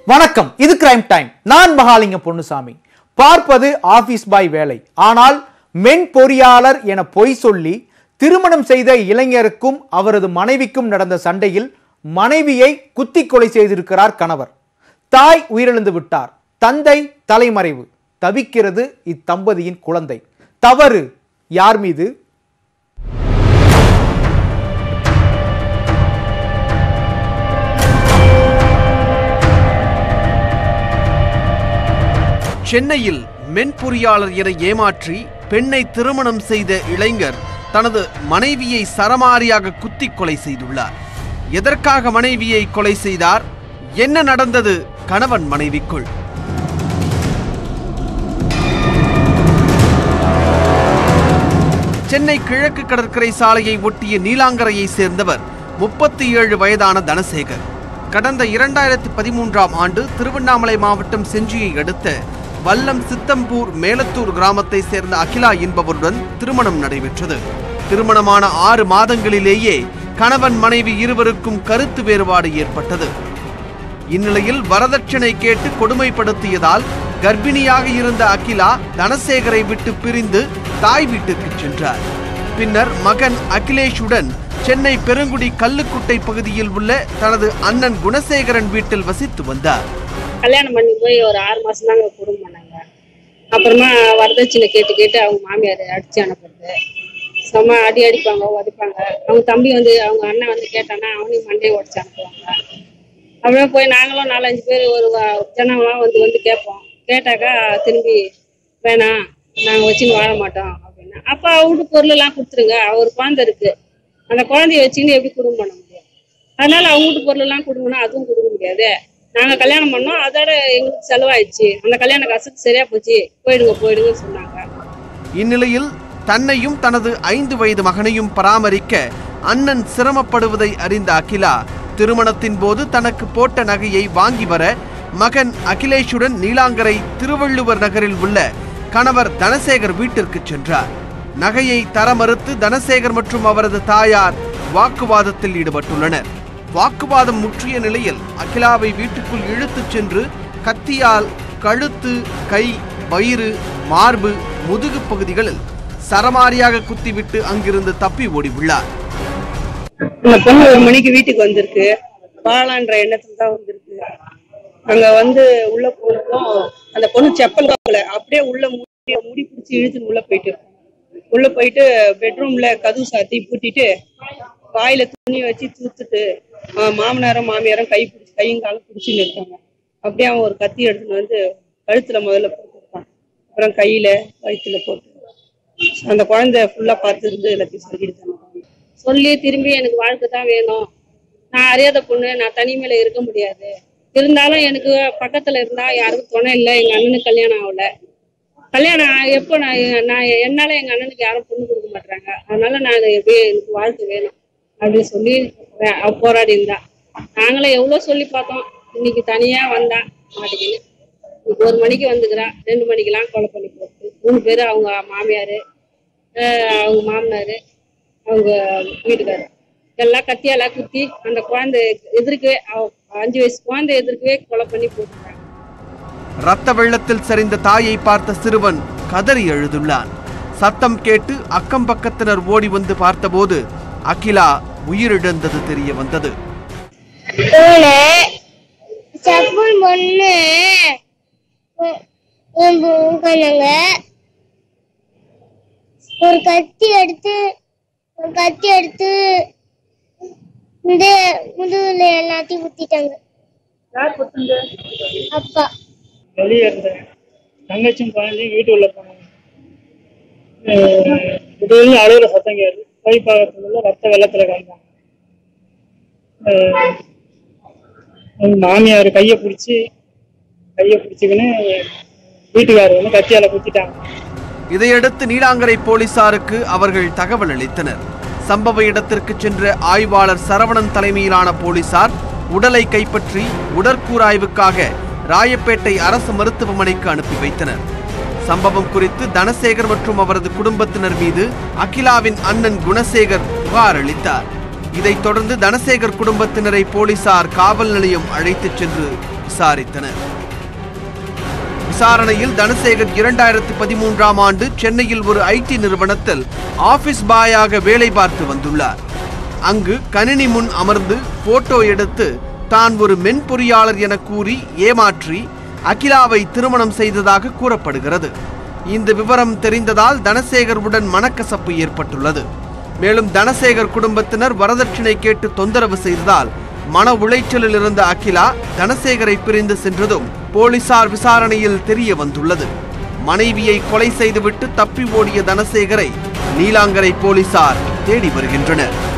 வணக்கம் இது crime time நான் மகாலிங்கம் பொன்னுசாமி பார்ப்பது ஆபீஸ் பாய் வேலை ஆனால் மென் பொறியாளர் என பொய் சொல்லி திருமணம் செய்த இளைஞருக்கும் அவரது மனைவிக்கும் நடந்த சண்டையில் மனைவியை குத்தி கொலை செய்திருக்கிறார் கணவர் தாய் உயிரிழந்து விட்டார் தந்தை தலைமறைவு தவிக்கிறது இத்தம்பதியின் குழந்தை தவறு யார் மீது சென்னையில் மென்பொறியாளர் என ஏமாற்றி பெண்ணை திருமணம் செய்த இளைஞர் தனது மனைவியை சரமாரியாக குத்தி கொலை செய்துள்ளார் எதற்காக மனைவியை கொலை செய்தார் என்ன நடந்தது கணவன் மனைவிக்குள் சென்னை கிழக்கு கடற்கரை சாலையை ஒட்டிய நீலாங்கரையை சேர்ந்தவர் முப்பத்தி ஏழு வயதான தனசேகர் கடந்த இரண்டாயிரத்தி பதிமூன்றாம் ஆண்டு திருவண்ணாமலை மாவட்டம் செஞ்சியை அடுத்த வல்லம் சித்தம்பூர் மேலத்தூர் கிராமத்தை சேர்ந்த அகிலா என்பவருடன் திருமணம் நடைபெற்றது திருமணமான ஆறு மாதங்களிலேயே கணவன் மனைவி இருவருக்கும் கருத்து வேறுபாடு ஏற்பட்டது இந்நிலையில் வரதட்சணை கேட்டு கொடுமைப்படுத்தியதால் கர்ப்பிணியாக இருந்த அகிலா தனசேகரை விட்டு பிரிந்து தாய் வீட்டுக்கு சென்றார் பின்னர் மகன் அகிலேஷுடன் சென்னை பெருங்குடி கல்லுக்குட்டை பகுதியில் உள்ள தனது அண்ணன் குணசேகரன் வீட்டில் வசித்து வந்தார் கல்யாணம் பண்ணி போய் ஒரு ஆறு மாசம் தாங்க குடும்பம் பண்ணாங்க அப்புறமா வரதட்சணை கேட்டு கேட்டு அவங்க மாமியார் அடிச்சு அனுப்புறது செம்ம அடி அடிப்பாங்க உதைப்பாங்க அவங்க தம்பி வந்து அவங்க அண்ணன் வந்து கேட்டானா அவனையும் மண்டையை உடச்சு அனுப்புவாங்க அப்படியே போய் நாங்களும் நாலஞ்சு பேர் ஒரு வ- ஜனங்களாம் வந்து வந்து கேட்போம் கேட்டாக்கா திரும்பி வேணாம் நாங்கள் வச்சுன்னு வாழ மாட்டோம் அப்படின்னா அப்போ வீட்டு பொருள் எல்லாம் கொடுத்துருங்க அவர் குழந்தை இருக்கு அந்த குழந்தைய வச்சுக்கின்னு எப்படி குடும்பம் பண்ண முடியும் அதனால அவங்க வீட்டு பொருள் எல்லாம் கொடுங்கன்னா அதுவும் கொடுக்க முடியாது நாங்க கல்யாணம் பண்ணோம் அதோட எங்களுக்கு செலவாயிடுச்சு அந்த கல்யாண காசுக்கு சரியா போச்சு போயிடுங்க போயிடுங்கன்னு சொன்னாங்க இந்நிலையில் தன்னையும் தனது ஐந்து வயது மகனையும் பராமரிக்க அண்ணன் சிரமப்படுவதை அறிந்த அகிலா திருமணத்தின் போது தனக்கு போட்ட நகையை வாங்கி வர மகன் அகிலேஷுடன் நீலாங்கரை திருவள்ளுவர் நகரில் உள்ள கணவர் தனசேகர் வீட்டிற்கு சென்றார் நகையை தர மறுத்து தனசேகர் மற்றும் அவரது தாயார் வாக்குவாதத்தில் ஈடுபட்டுள்ளனர் வாக்குவாதம் முற்றிய நிலையில் அகிலாவை வீட்டுக்குள் இழுத்துச் சென்று கத்தியால் கழுத்து கை வயிறு மார்பு முதுகு பகுதிகளில் சரமாரியாக குத்திவிட்டு அங்கிருந்து தப்பி ஓடி உள்ளார் அந்த பொண்ணு ஒரு மணிக்கு வீட்டுக்கு வந்திருக்கு வாழான்ற எண்ணத்துல தான் வந்திருக்கு அங்க வந்து உள்ள போனதும் அந்த பொண்ணு செப்பல் போகல அப்படியே உள்ள முடி முடி பிடிச்சி இழுத்துன்னு உள்ள போயிட்டு உள்ள போயிட்டு பெட்ரூம்ல கதவு சாத்தி பூட்டிட்டு வாயில துணி வச்சு தூத்துட்டு அவன் மாமனாரும் மாமியாரும் கை பிடிச்சி கையும் காலும் பிடிச்சின்னு இருக்காங்க அப்படியே அவன் ஒரு கத்தி எடுத்துன்னு வந்து கழுத்துல முதல்ல போட்டுருக்கான் அப்புறம் கையில வயிற்றுல போட்டு அந்த குழந்தை ஃபுல்லா பார்த்து இருந்து எல்லாத்தையும் சொல்லிட்டு சொல்லி திரும்பி எனக்கு வாழ்க்கை தான் வேணும் நான் அறியாத பொண்ணு நான் தனிமையில இருக்க முடியாது இருந்தாலும் எனக்கு பக்கத்துல இருந்தா யாருக்கும் துணை இல்லை எங்க அண்ணனுக்கு கல்யாணம் ஆகல கல்யாணம் ஆ- எப்போ நான் நான் என்னால எங்க அண்ணனுக்கு யாரும் பொண்ணு கொடுக்க மாட்டாங்க அதனால நான் எப்படியே எனக்கு வாழ்க்கை வேணும் அப்படின்னு சொல்லி வே- அவ போராடி இருந்தா நாங்களும் எவ்வளவு சொல்லி பார்த்தோம் இன்னைக்கு தனியா வந்தா மாட்டிக்கின்னு இன்னைக்கு ஒரு மணிக்கு வந்துக்கிறா ரெண்டு மணிக்கெல்லாம் கொலை பண்ணி போட்டு மூணு பேர் அவங்க மாமியார் அவங்க மாமனார் அவங்க வீட்டுக்காரர் எல்லாம் கத்தியால குத்தி அந்த குழந்தை எதிர்க்கவே அவ- அஞ்சு வயசு குழந்தை எதிர்க்கவே கொலை பண்ணி போட்டுட்டாங்க ரத்த வெள்ளத்தில் சரிந்த தாயை பார்த்த சிறுவன் கதறி எழுதுள்ளான் சத்தம் கேட்டு அக்கம் பக்கத்தினர் ஓடி வந்து பார்த்தபோது அகிலா உயிரிழந்தது தெரிய வந்தது பூனை செப்பல் பொண்ணு பண்ணுங்க ஒரு கத்தி எடுத்து ஒரு கத்தி எடுத்து இந்த முதுகுல எல்லாத்தையும் குத்திட்டாங்க அப்பா வெளியே இருந்தேன் தங்கச்சியும் குழந்தையும் வீட்டு உள்ள போனாங்க இது அழுகிற சத்தம் கேட்டு போய் பார்க்கறதுக்குள்ள ரத்த வெள்ளத்துல கலந்தாங்க அஹ் எங்க மாமியார் கையை பிடிச்சி கையை பிடிச்சிக்கின்னு வீட்டுக்காரர் வந்து கத்தியால குத்திட்டாங்க இதையடுத்து நீலாங்கரை போலீசாருக்கு அவர்கள் தகவல் அளித்தனர் சம்பவ இடத்திற்கு சென்ற ஆய்வாளர் சரவணன் தலைமையிலான போலீசார் உடலை கைப்பற்றி உடற்கூறாய்வுக்காக ராயப்பேட்டை அரசு மருத்துவமனைக்கு அனுப்பி வைத்தனர் சம்பவம் குறித்து தனசேகர் மற்றும் அவரது குடும்பத்தினர் மீது அகிலாவின் அண்ணன் குணசேகர் புகார் அளித்தார் இதைத் தொடர்ந்து தனசேகர் குடும்பத்தினரை போலீசார் காவல் நிலையம் அழைத்துச் சென்று விசாரித்தனர் விசாரணையில் தனசேகர் இரண்டாயிரத்தி பதிமூன்றாம் ஆண்டு சென்னையில் ஒரு ஐடி நிறுவனத்தில் ஆபீஸ் பாயாக வேலை பார்த்து வந்துள்ளார் அங்கு கணினி முன் அமர்ந்து போட்டோ எடுத்து தான் ஒரு மென்பொறியாளர் என கூறி ஏமாற்றி அகிலாவை திருமணம் செய்ததாக கூறப்படுகிறது இந்த விவரம் தெரிந்ததால் தனசேகருடன் மனக்கசப்பு ஏற்பட்டுள்ளது மேலும் தனசேகர் குடும்பத்தினர் வரதட்சணை கேட்டு தொந்தரவு செய்ததால் மன உளைச்சலில் இருந்த அகிலா தனசேகரை பிரிந்து சென்றதும் போலீசார் விசாரணையில் தெரிய வந்துள்ளது மனைவியை கொலை செய்துவிட்டு தப்பி ஓடிய தனசேகரை நீலாங்கரை போலீசார் தேடி வருகின்றனர்